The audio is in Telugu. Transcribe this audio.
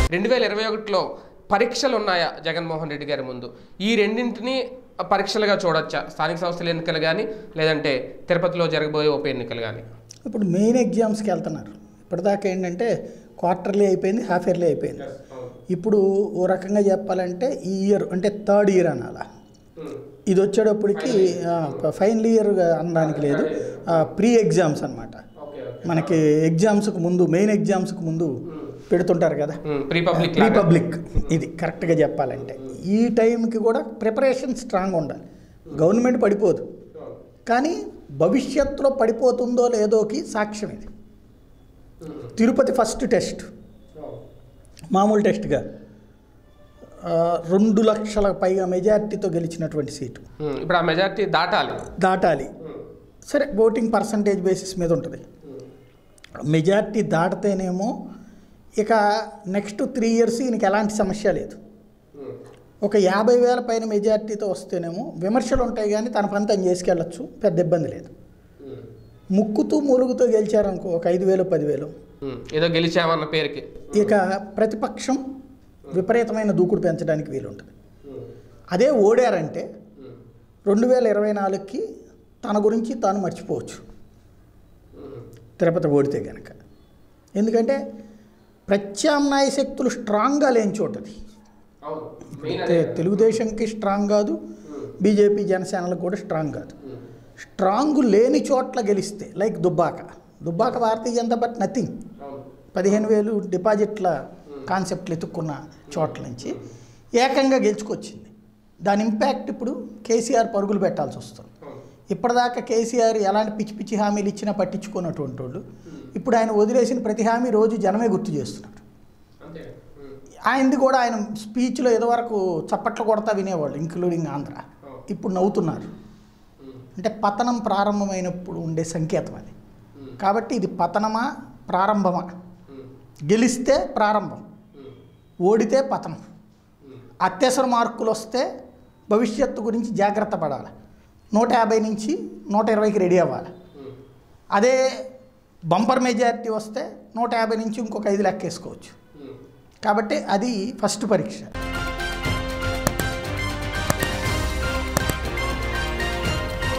రెండు వేల ఇరవై ఒకటిలో పరీక్షలు ఉన్నాయా జగన్మోహన్ రెడ్డి గారి ముందు ఈ రెండింటిని పరీక్షలుగా చూడొచ్చా స్థానిక సంస్థల ఎన్నికలు కానీ లేదంటే తిరుపతిలో జరగబోయే ఉప ఎన్నికలు కానీ ఇప్పుడు మెయిన్ ఎగ్జామ్స్కి వెళ్తున్నారు ఇప్పటిదాకా ఏంటంటే క్వార్టర్లీ అయిపోయింది హాఫ్ ఇయర్లీ అయిపోయింది ఇప్పుడు ఓ రకంగా చెప్పాలంటే ఈ ఇయర్ అంటే థర్డ్ ఇయర్ అనాల ఇది వచ్చేటప్పటికి ఫైనల్ ఇయర్ అనడానికి లేదు ప్రీ ఎగ్జామ్స్ అనమాట మనకి ఎగ్జామ్స్కి ముందు మెయిన్ ఎగ్జామ్స్కి ముందు పెడుతుంటారు కదా ప్రీ పబ్లిక్ ప్రీ పబ్లిక్ ఇది కరెక్ట్గా చెప్పాలంటే ఈ టైంకి కూడా ప్రిపరేషన్ స్ట్రాంగ్ ఉండాలి గవర్నమెంట్ పడిపోదు కానీ భవిష్యత్తులో పడిపోతుందో లేదోకి సాక్ష్యం ఇది తిరుపతి ఫస్ట్ టెస్ట్ మామూలు టెస్ట్గా ఆ, రెండు లక్షల పైగా మెజార్టీతో గెలిచినటువంటి సీటు ఇప్పుడు ఆ మెజార్టీ దాటాలి దాటాలి సరే ఓటింగ్ పర్సంటేజ్ బేసిస్ మీద ఉంటుంది మెజార్టీ దాటితేనేమో ఇక నెక్స్ట్ త్రీ ఇయర్స్ ఈయనకి ఎలాంటి సమస్య లేదు ఒక యాభై వేల పైన మెజార్టీతో వస్తేనేమో విమర్శలు ఉంటాయి కానీ తన పని తను చేసుకెళ్ళచ్చు పెద్ద ఇబ్బంది లేదు ముక్కుతూ మూలుగుతో గెలిచారనుకో ఒక ఐదు వేలు పదివేలు ఉమ్, ఏదో గెలిచామన్న పేరుకి ఇక ప్రతిపక్షం విపరీతమైన దూకుడు పెంచడానికి వీలుంటుంది అదే ఓడారంటే రెండు వేల ఇరవై నాలుగుకి తన గురించి తాను మర్చిపోవచ్చు తిరుపతి ఓడితే కనుక ఎందుకంటే ప్రత్యామ్నాయ శక్తులు స్ట్రాంగ్గా లేని చోటది తె- తెలుగుదేశంకి స్ట్రాంగ్ కాదు బీజేపీ జనసేనలకు కూడా స్ట్రాంగ్ కాదు స్ట్రాంగ్ లేని చోట్ల గెలిస్తే like Dubbaka Dubbaka Bharatiya Janata Party nothing పదిహేను వేలు డిపాజిట్ల కాన్సెప్ట్లు ఎత్తుక్కున్న చోట్ల నుంచి ఏకంగా గెలుచుకొచ్చింది దాని ఇంపాక్ట్ ఇప్పుడు కేసీఆర్ పరుగులు పెట్టాల్సి వస్తుంది ఇప్పటిదాకా కేసీఆర్ ఎలాంటి పిచ్చి పిచ్చి హామీలు ఇచ్చినా పట్టించుకున్నటువంటి వాళ్ళు ఇప్పుడు ఆయన వదిలేసిన ప్రతి హామీ రోజు జనమే గుర్తు చేస్తున్నారు ఆయనది కూడా ఆయన స్పీచ్లో ఇదివరకు చప్పట్లు కొడతా వినేవాళ్ళు ఇంక్లూడింగ్ ఆంధ్ర ఇప్పుడు నవ్వుతున్నారు అంటే పతనం ప్రారంభమైనప్పుడు ఉండే సంకేతం అది కాబట్టి ఇది పతనమా ప్రారంభమా గెలిస్తే ప్రారంభం ఓడితే పతనం అత్యవసర మార్కులు వస్తే భవిష్యత్తు గురించి జాగ్రత్త పడాలి నూట యాభై నుంచి నూట ఇరవైకి రెడీ అవ్వాలి అదే బంపర్ మెజారిటీ వస్తే నూట యాభై నుంచి ఇంకొక ఐదు లెక్కేసుకోవచ్చు కాబట్టి అది ఫస్ట్ పరీక్ష